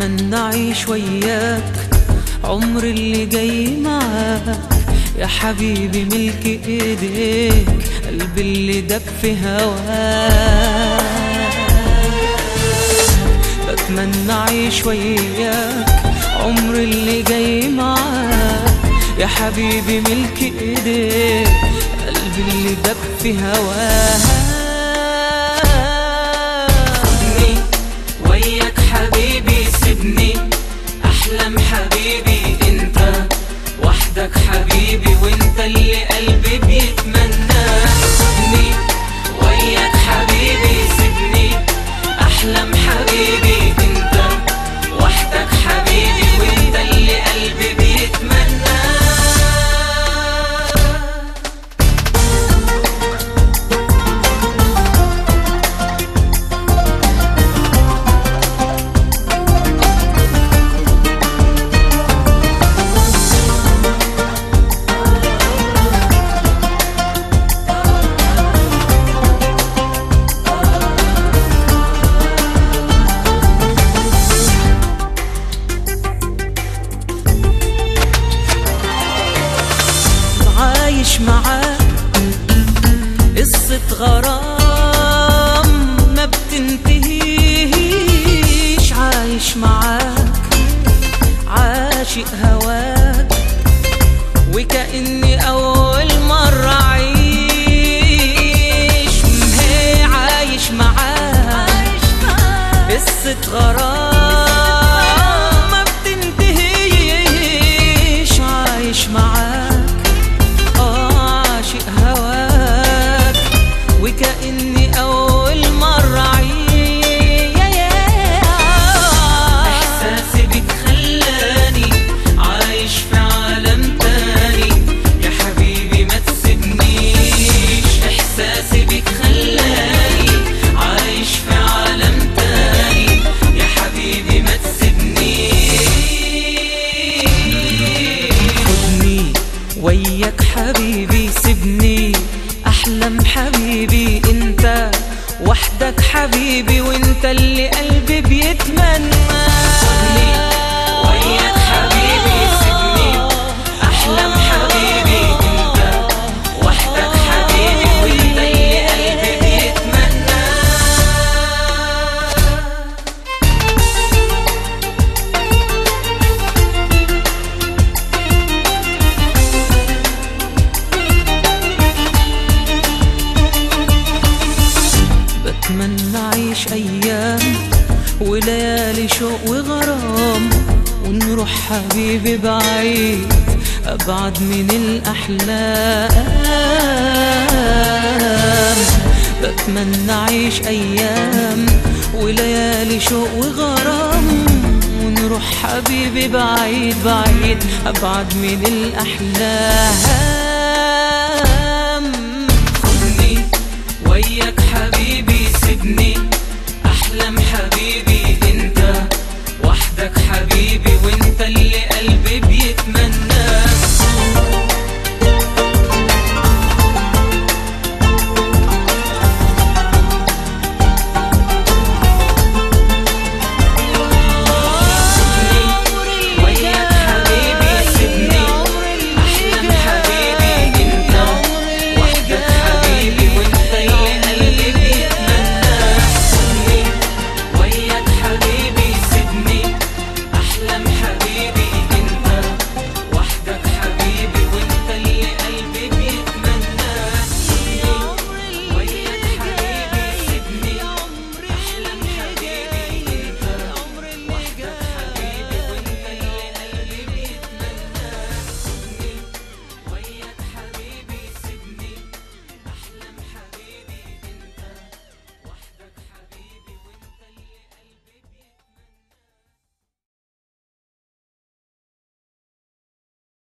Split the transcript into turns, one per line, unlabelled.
بتمنى اعيش وياك عمر اللي جاي معاك يا حبيبي ملك ايديك قلبي اللي دب في هواك بتمنى اعيش وياك عمر اللي جاي معاك يا حبيبي ملك ايديك قلبي اللي دب في هواك
سيبني وياك حبيبي سيبني احلم حبيبي انت وحدك حبيبي وانت اللي قلبي بيتمنى سيبني وياك حبيبي سيبني احلم حبيبي انت وحدك حبيبي وانت اللي قلبي بيتمنى
عايش معاك قصة غرام ما بتنتهيش عايش معاك عاشق هواك وكأني أول مرة أعيش هي عايش معاك قصة غرام ما بتنتهيش عايش معاك آه عاشق هواك وكأني أول مرة أعيش
احساسي بك خلاني عايش في عالم تاني يا حبيبي ما تسيبنيش احساسي بك خلاني عايش في عالم تاني يا حبيبي ما تسيبنيش
خدني وياك حبيبي سيبني احلم حبيبي انت وحدك حبيبي وانت اللي قلبي بيتمنى
وياك حبيبي سيبني احلم حبيبي انت وحدك حبيبي وانت اللي قلبي بيتمنى
بتمنى اعيش ايام وليالي شوق وغرام ونروح حبيبي بعيد ابعد من الاحلام بتمنى اعيش ايام وليالي شوق وغرام ونروح حبيبي بعيد بعيد ابعد من الاحلام
خدني وياك حبيبي سيبني احلم حبيبي انت وحدك حبيبي وانت اللي قلبي بيتمنى